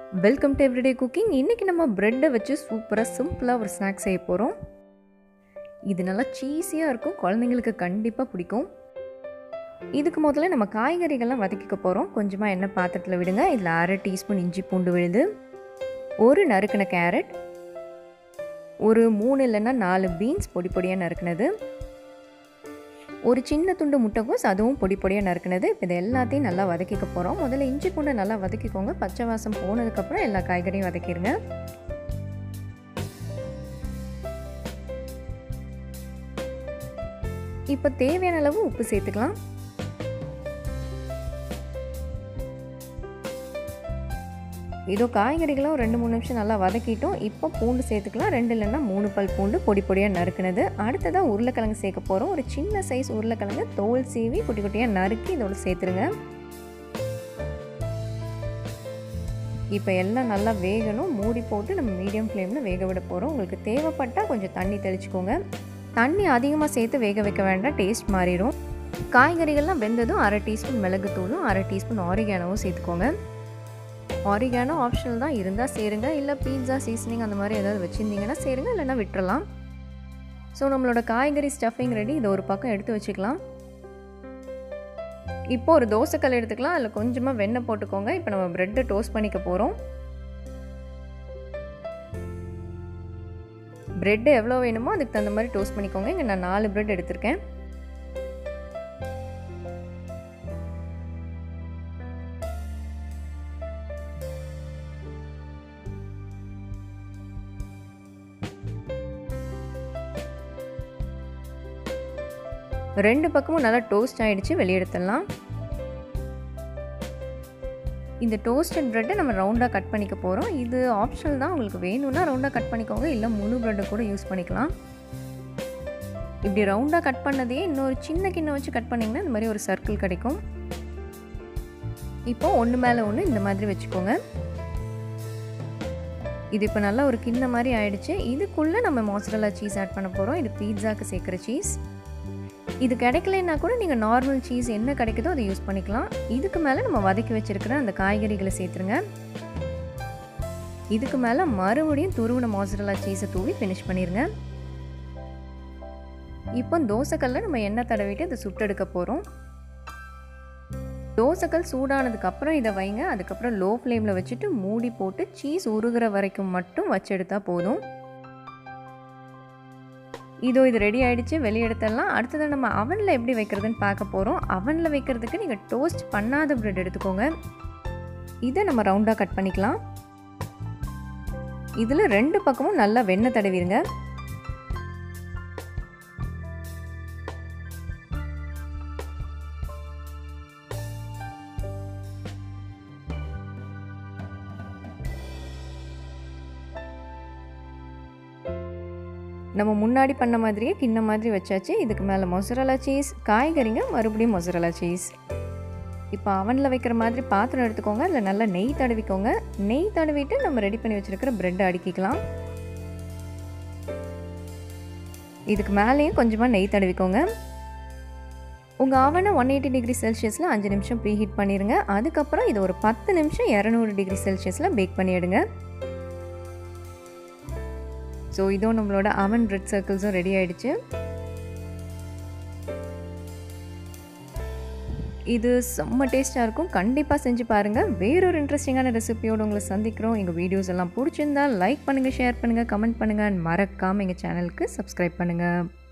welcome to everyday cooking இன்றைக்கி நம்ம ப்ரெட்டை வச்சு சூப்பராக சிம்பிளாக ஒரு ஸ்நாக்ஸ் செய்ய போகிறோம் இது நல்லா சீஸியாக இருக்கும் குழந்தைங்களுக்கு கண்டிப்பாக பிடிக்கும் இதுக்கு முதல்ல நம்ம காய்கறிகள்லாம் வதக்கிக்க போகிறோம் கொஞ்சமாக எண்ணெய் பாத்திரத்தில் விடுங்க இதில் அரை டீஸ்பூன் இஞ்சி பூண்டு விழுது ஒரு நறுக்கின கேரட் ஒரு மூணு இல்லைன்னா நாலு பீன்ஸ் பொடி பொடியாக நறுக்கினது ஒரு சின்ன துண்டு முட்டைக்கோஸ் அதுவும் பொடி பொடியாக நறுக்குனது இப்போ இது எல்லாத்தையும் நல்லா வதக்கிக்க போகிறோம் முதல்ல இஞ்சி பூண்டை நல்லா வதக்கிக்கோங்க பச்சை வாசம் போனதுக்கப்புறம் எல்லா காய்கறியும் வதக்கிடுங்க இப்போ தேவையான அளவு உப்பு சேர்த்துக்கலாம் இதோ காய்கறிகளும் ரெண்டு மூணு நிமிஷம் நல்லா வதக்கிட்டோம் இப்போ பூண்டு சேர்த்துக்கலாம் ரெண்டு இல்லைன்னா மூணு பல் பூண்டு பொடி பொடியாக நறுக்குனது அடுத்ததாக உருளைக்கிழங்கு சேர்க்க போகிறோம் ஒரு சின்ன சைஸ் உருளைக்கிழங்கு தோல் சீவி குட்டி குட்டியாக நறுக்கி இதோட சேர்த்துருங்க இப்போ எல்லாம் நல்லா வேகணும் மூடி போட்டு நம்ம மீடியம் ஃப்ளேமில் வேக விட போகிறோம் உங்களுக்கு தேவைப்பட்டால் கொஞ்சம் தண்ணி தெளிச்சுக்கோங்க தண்ணி அதிகமாக சேர்த்து வேக வைக்க வேண்டாம் டேஸ்ட் மாறிடும் காய்கறிகள்லாம் வெந்ததும் அரை டீஸ்பூன் மிளகுத்தூளும் அரை டீஸ்பூன் ஆரிகானவும் சேர்த்துக்கோங்க ஆரிகானோ ஆப்ஷனல் தான் இருந்தால் சேருங்க இல்லை பீட்சா சீசனிங் அந்த மாதிரி ஏதாவது வச்சுருந்தீங்கன்னா சேருங்க இல்லைன்னா விட்டுறலாம் ஸோ நம்மளோட காய்கறி ஸ்டஃபிங் ரெடி இதை ஒரு பக்கம் எடுத்து வச்சுக்கலாம் இப்போ ஒரு தோசைக்கல் எடுத்துக்கலாம் அதில் கொஞ்சமாக வெண்ணெய் போட்டுக்கோங்க இப்போ நம்ம ப்ரெட்டை டோஸ்ட் பண்ணிக்க போகிறோம் ப்ரெட்டு எவ்வளோ வேணுமோ அதுக்கு தகுந்த மாதிரி டோஸ்ட் பண்ணிக்கோங்க இங்கே நான் நாலு ப்ரெட் எடுத்திருக்கேன் ரெண்டு பக்கமும் நல்லா டோஸ்ட் ஆகிடுச்சு வெளியெடுத்துடலாம் இந்த டோஸ்டட் ப்ரெட்டை நம்ம ரவுண்டாக கட் பண்ணிக்க போகிறோம் இது ஆப்ஷனல் தான் உங்களுக்கு வேணும்னா ரவுண்டாக கட் பண்ணிக்கோங்க இல்லை முழு ப்ரெட்டை கூட யூஸ் பண்ணிக்கலாம் இப்படி ரவுண்டாக கட் பண்ணதையே இன்னொரு சின்ன கிண்ணம் வச்சு கட் பண்ணிங்கன்னா இந்த மாதிரி ஒரு சர்க்கிள் கிடைக்கும் இப்போ ஒன்று மேலே ஒன்று இந்த மாதிரி வச்சுக்கோங்க இது இப்போ நல்லா ஒரு கிண்ண மாதிரி ஆயிடுச்சு இதுக்குள்ளே நம்ம மாசரலா சீஸ் ஆட் பண்ண போகிறோம் இது பீட்சாக்கு சேர்க்குற சீஸ் இது கிடைக்கலன்னா கூட நீங்கள் நார்மல் சீஸ் என்ன கிடைக்குதோ அதை யூஸ் பண்ணிக்கலாம் இதுக்கு மேலே நம்ம வதக்கி வச்சுருக்கிற அந்த காய்கறிகளை சேர்த்துருங்க இதுக்கு மேலே மறுபடியும் துருவின மாசரலா சீஸை தூவி ஃபினிஷ் பண்ணிடுங்க இப்போ தோசைக்கல்ல நம்ம எண்ணெய் தடவிட்டு அதை சுட்டெடுக்க போகிறோம் தோசைக்கல் சூடானதுக்கு அப்புறம் இதை வைங்க அதுக்கப்புறம் லோ ஃப்ளேமில் வச்சுட்டு மூடி போட்டு சீஸ் உருகிற வரைக்கும் மட்டும் வச்செடுத்தா போதும் இதோ இது ரெடி ஆகிடுச்சு வெளியே எடுத்துடலாம் அடுத்தது நம்ம அவனில் எப்படி வைக்கிறதுன்னு பார்க்க போகிறோம் அவனில் வைக்கிறதுக்கு நீங்கள் டோஸ்ட் பண்ணாத ப்ரெட் எடுத்துக்கோங்க இதை நம்ம ரவுண்டாக கட் பண்ணிக்கலாம் இதில் ரெண்டு பக்கமும் நல்லா வெண்ணெய் தடவிடுங்க நம்ம முன்னாடி பண்ண மாதிரியே கிண்ண மாதிரி வச்சாச்சு இதுக்கு மேலே மொசரலா சீஸ் காய்கறிங்க மறுபடியும் மொசரலா சீஸ் இப்போ அவனில் வைக்கிற மாதிரி பாத்திரம் எடுத்துக்கோங்க இல்லை நல்லா நெய் தடவிக்கோங்க நெய் தடவிட்டு நம்ம ரெடி பண்ணி வச்சுருக்கிற ப்ரெட்டை அடுக்கிக்கலாம் இதுக்கு மேலேயும் கொஞ்சமாக நெய் தடவிக்கோங்க உங்கள் அவனை ஒன் எயிட்டி டிகிரி செல்சியஸில் அஞ்சு நிமிஷம் ப்ரீ ஹீட் பண்ணிடுங்க அதுக்கப்புறம் இது ஒரு பத்து நிமிஷம் இரநூறு டிகிரி செல்சியஸில் பேக் பண்ணி எடுங்க ஸோ இதோ நம்மளோட அவன் பிரெட் சர்க்கிள்ஸும் ரெடி ஆயிடுச்சு இது செம்ம டேஸ்ட்டாக இருக்கும் கண்டிப்பாக செஞ்சு பாருங்கள் வேறொரு இன்ட்ரெஸ்டிங்கான ரெசிபியோடு உங்களை சந்திக்கிறோம் எங்கள் வீடியோஸ் எல்லாம் பிடிச்சிருந்தா லைக் பண்ணுங்கள் ஷேர் பண்ணுங்கள் கமெண்ட் பண்ணுங்கள் மறக்காமல் எங்கள் சேனலுக்கு சப்ஸ்கிரைப் பண்ணுங்கள்